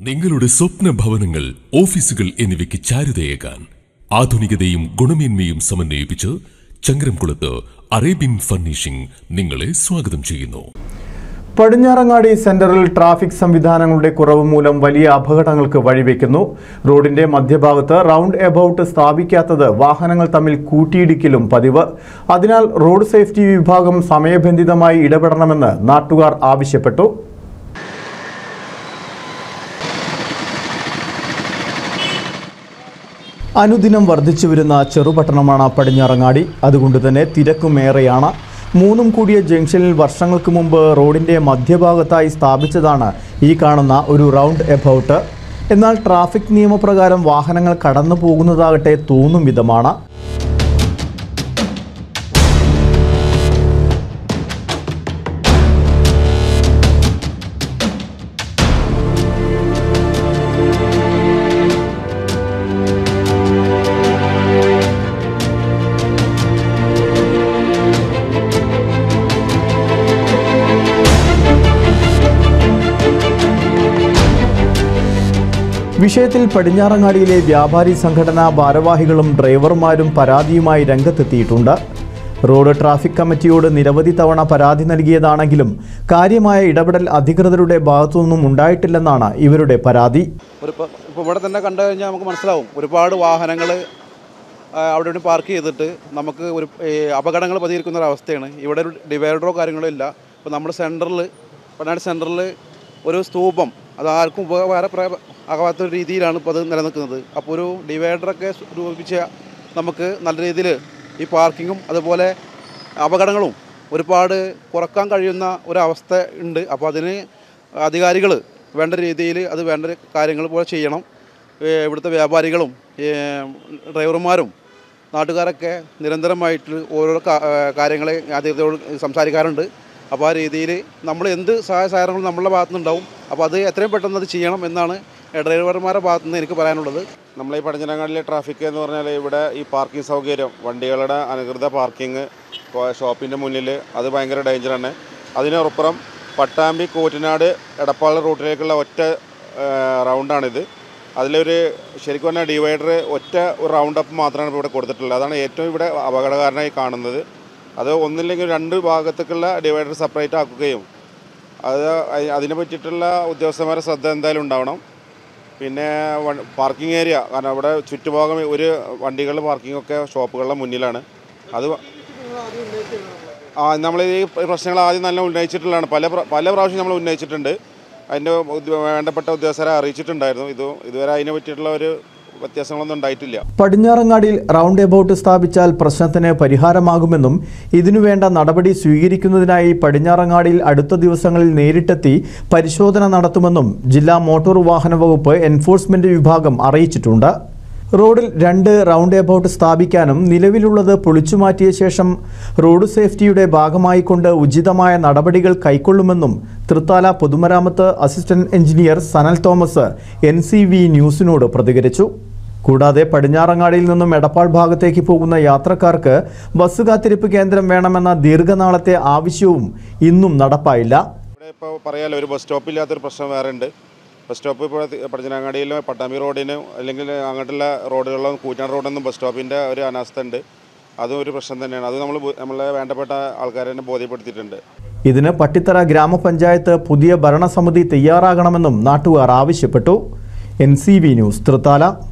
നിങ്ങളുടെ സ്വപ്ന ഭവനങ്ങൾ ഓഫീസുകൾ എന്നിവയ്ക്ക് ചാരുതയേകാൻ ആധുനികതയും ഗുണമേന്മയും സമന്വയിപ്പിച്ച് ചങ്ങരംകുളത്ത് അറേബ്യൻ ഫർണിഷിംഗ് നിങ്ങളെ സ്വാഗതം ചെയ്യുന്നു പടിഞ്ഞാറങ്ങാടി സെന്ററിൽ ട്രാഫിക് സംവിധാനങ്ങളുടെ കുറവ് മൂലം വലിയ അപകടങ്ങൾക്ക് വഴിവെക്കുന്നു റോഡിന്റെ മധ്യഭാഗത്ത് റൗണ്ട് എബൌട്ട് സ്ഥാപിക്കാത്തത് വാഹനങ്ങൾ തമ്മിൽ കൂട്ടിയിടിക്കലും പതിവ് അതിനാൽ റോഡ് സേഫ്റ്റി വിഭാഗം സമയബന്ധിതമായി ഇടപെടണമെന്ന് നാട്ടുകാർ ആവശ്യപ്പെട്ടു അനുദിനം വർദ്ധിച്ചു വരുന്ന ചെറുപട്ടണമാണ് പടിഞ്ഞാറങ്ങാടി അതുകൊണ്ട് തന്നെ തിരക്കുമേറെയാണ് മൂന്നും കൂടിയ ജംഗ്ഷനിൽ വർഷങ്ങൾക്ക് മുമ്പ് റോഡിന്റെ മധ്യഭാഗത്തായി സ്ഥാപിച്ചതാണ് ഈ കാണുന്ന ഒരു റൗണ്ട് എബൌട്ട് എന്നാൽ ട്രാഫിക് നിയമപ്രകാരം വാഹനങ്ങൾ കടന്നു പോകുന്നതാകട്ടെ തോന്നും വിധമാണ് വിഷയത്തിൽ പടിഞ്ഞാറങ്ങാടിയിലെ വ്യാപാരി സംഘടനാ ഭാരവാഹികളും ഡ്രൈവർമാരും പരാതിയുമായി രംഗത്തെത്തിയിട്ടുണ്ട് റോഡ് ട്രാഫിക് കമ്മിറ്റിയോട് നിരവധി തവണ പരാതി നൽകിയതാണെങ്കിലും കാര്യമായ ഇടപെടൽ അധികൃതരുടെ ഭാഗത്തുനിന്നും ഉണ്ടായിട്ടില്ലെന്നാണ് ഇവരുടെ പരാതി ഒരു ഇപ്പോൾ ഇപ്പോൾ ഇവിടെ തന്നെ കണ്ടു കഴിഞ്ഞാൽ നമുക്ക് മനസ്സിലാവും ഒരുപാട് വാഹനങ്ങൾ അവിടെ ഇവിടെ പാർക്ക് ചെയ്തിട്ട് നമുക്ക് ഒരു ഈ അപകടങ്ങൾ പതിയിരിക്കുന്ന ഒരു അവസ്ഥയാണ് ഇവിടെ ഒരു ഡിവൈഡറോ കാര്യങ്ങളോ ഇല്ല ഇപ്പോൾ നമ്മുടെ സെൻറ്ററിൽ പതിനാട് സെൻറ്ററിൽ ഒരു സ്തൂപം അത് ആർക്കും ഉപകാര ആകാത്ത ഒരു രീതിയിലാണ് ഇപ്പോൾ അത് നിലനിൽക്കുന്നത് അപ്പോൾ ഒരു ഡിവൈഡറൊക്കെ രൂപിച്ച നമുക്ക് നല്ല രീതിയിൽ ഈ പാർക്കിങ്ങും അതുപോലെ അപകടങ്ങളും ഒരുപാട് കുറക്കാൻ കഴിയുന്ന ഒരവസ്ഥ ഉണ്ട് അപ്പോൾ അതിന് അധികാരികൾ വേണ്ട രീതിയിൽ അത് വേണ്ട കാര്യങ്ങൾ പോലെ ചെയ്യണം ഏ, ഇവിടുത്തെ വ്യാപാരികളും ഏ, ഡ്രൈവർമാരും നാട്ടുകാരൊക്കെ നിരന്തരമായിട്ട് ഓരോ കാര്യങ്ങൾ അധികൃതരോട് സംസാരിക്കാറുണ്ട് അപ്പോൾ ആ രീതിയിൽ നമ്മൾ എന്ത് സഹായ സഹകരണങ്ങളും നമ്മളുടെ ഭാഗത്തു നിന്നുണ്ടാവും അപ്പോൾ അത് എത്രയും പെട്ടെന്ന് അത് ചെയ്യണം എന്നാണ് ഡ്രൈവർമാരുടെ ഭാഗത്തു നിന്ന് എനിക്ക് പറയാനുള്ളത് നമ്മൾ ഈ പടിഞ്ഞനങ്ങാടിലെ ട്രാഫിക് എന്ന് പറഞ്ഞാൽ ഇവിടെ ഈ പാർക്കിംഗ് സൗകര്യം വണ്ടികളുടെ അനധികൃത പാർക്കിംഗ് ഷോപ്പിൻ്റെ മുന്നിൽ അത് ഭയങ്കര ഡേഞ്ചറാണ് അതിനപ്പുറം പട്ടാമ്പി കൂറ്റനാട് എടപ്പാൾ റൂട്ടിലേക്കുള്ള ഒറ്റ റൗണ്ടാണിത് അതിലൊരു ശരിക്കും പറഞ്ഞാൽ ഡിവൈഡർ ഒറ്റ ഒരു റൗണ്ട് അപ്പ് മാത്രമാണ് ഇപ്പോൾ ഇവിടെ കൊടുത്തിട്ടുള്ളത് അതാണ് ഏറ്റവും ഇവിടെ അപകടകാരനായി കാണുന്നത് അത് ഒന്നില്ലെങ്കിൽ രണ്ട് ഭാഗത്തേക്കുള്ള ഡിവൈഡർ സെപ്പറേറ്റ് ആക്കുകയും അത് അ- അതിനെ പറ്റിയിട്ടുള്ള ഉദ്യോഗസ്ഥന്മാരുടെ ശ്രദ്ധ എന്തായാലും ഉണ്ടാവണം പിന്നെ പാർക്കിംഗ് ഏരിയ കാരണം അവിടെ ചുറ്റുഭാഗം ഒരു വണ്ടികൾ പാർക്കിംഗ് ഒക്കെ ഷോപ്പുകളുടെ മുന്നിലാണ് അത് ആ നമ്മൾ ഈ പ്രശ്നങ്ങൾ ആദ്യം നല്ല ഉന്നയിച്ചിട്ടുള്ളതാണ് പല പ്ര- പല പ്രാവശ്യം നമ്മൾ ഉന്നയിച്ചിട്ടുണ്ട് അതിൻ്റെ ഉദ്യ- വേണ്ടപ്പെട്ട ഉദ്യോഗസ്ഥരെ അറിയിച്ചിട്ടുണ്ടായിരുന്നു ഇത് ഇതുവരെ അതിനെ പറ്റിയിട്ടുള്ള ഒരു വ്യത്യാസങ്ങളൊന്നും ഉണ്ടായിട്ടില്ല പടിഞ്ഞാറങ്ങാടിയിൽ റൗണ്ട് എബൌട്ട് സ്ഥാപിച്ചാൽ പ്രശ്നത്തിന് പരിഹാരമാകുമെന്നും ഇതിനുവേണ്ട നടപടി സ്വീകരിക്കുന്നതിനായി പടിഞ്ഞാറങ്ങാടിയിൽ അടുത്ത ദിവസങ്ങളിൽ നേരിട്ടെത്തി പരിശോധന നടത്തുമെന്നും ജില്ലാ മോട്ടോർ വാഹന വകുപ്പ് എൻഫോഴ്സ്മെന്റ് വിഭാഗം അറിയിച്ചിട്ടുണ്ട് റോഡിൽ രണ്ട് റൗണ്ട് എബൌട്ട് സ്ഥാപിക്കാനും നിലവിലുള്ളത് പൊളിച്ചുമാറ്റിയ ശേഷം റോഡ് സേഫ്റ്റിയുടെ ഭാഗമായിക്കൊണ്ട് ഉചിതമായ നടപടികൾ കൈക്കൊള്ളുമെന്നും തൃത്താല പൊതുമരാമത്ത് assistant engineer Sanal Thomas N C V ന്യൂസിനോട് പ്രതികരിച്ചു കൂടാതെ പടിഞ്ഞാറങ്ങാടിയിൽ നിന്നും എടപ്പാൾ ഭാഗത്തേക്ക് പോകുന്ന യാത്രക്കാർക്ക് ബസ് കാത്തിരിപ്പ് കേന്ദ്രം വേണമെന്ന ദീർഘനാളത്തെ ആവശ്യവും ഇന്നും നടപ്പായില്ല ഇവിടെ ഇപ്പോൾ പറയാലോ ഒരു ബസ് സ്റ്റോപ്പ് ഇല്ലാത്തൊരു പ്രശ്നം വേറെ ഉണ്ട് ബസ് സ്റ്റോപ്പ് ഇപ്പോൾ പടിഞ്ഞനാങ്ങാടിയിലും പട്ടാമ്പി റോഡിന് അല്ലെങ്കിൽ അങ്ങോട്ടുള്ള റോഡുകളിലും കൂറ്റാട് റോഡൊന്നും ബസ് സ്റ്റോപ്പിൻ്റെ ഒരു അനാസ്ഥ ഉണ്ട് അതും ഒരു പ്രശ്നം തന്നെയാണ് അത് നമ്മൾ നമ്മളെ വേണ്ടപ്പെട്ട ആൾക്കാരെ തന്നെ ബോധ്യപ്പെടുത്തിയിട്ടുണ്ട് ഇതിന് പട്ടിത്തറ ഗ്രാമപഞ്ചായത്ത് പുതിയ ഭരണസമിതി തയ്യാറാകണമെന്നും നാട്ടുകാർ ആവശ്യപ്പെട്ടു N C V news Thrithala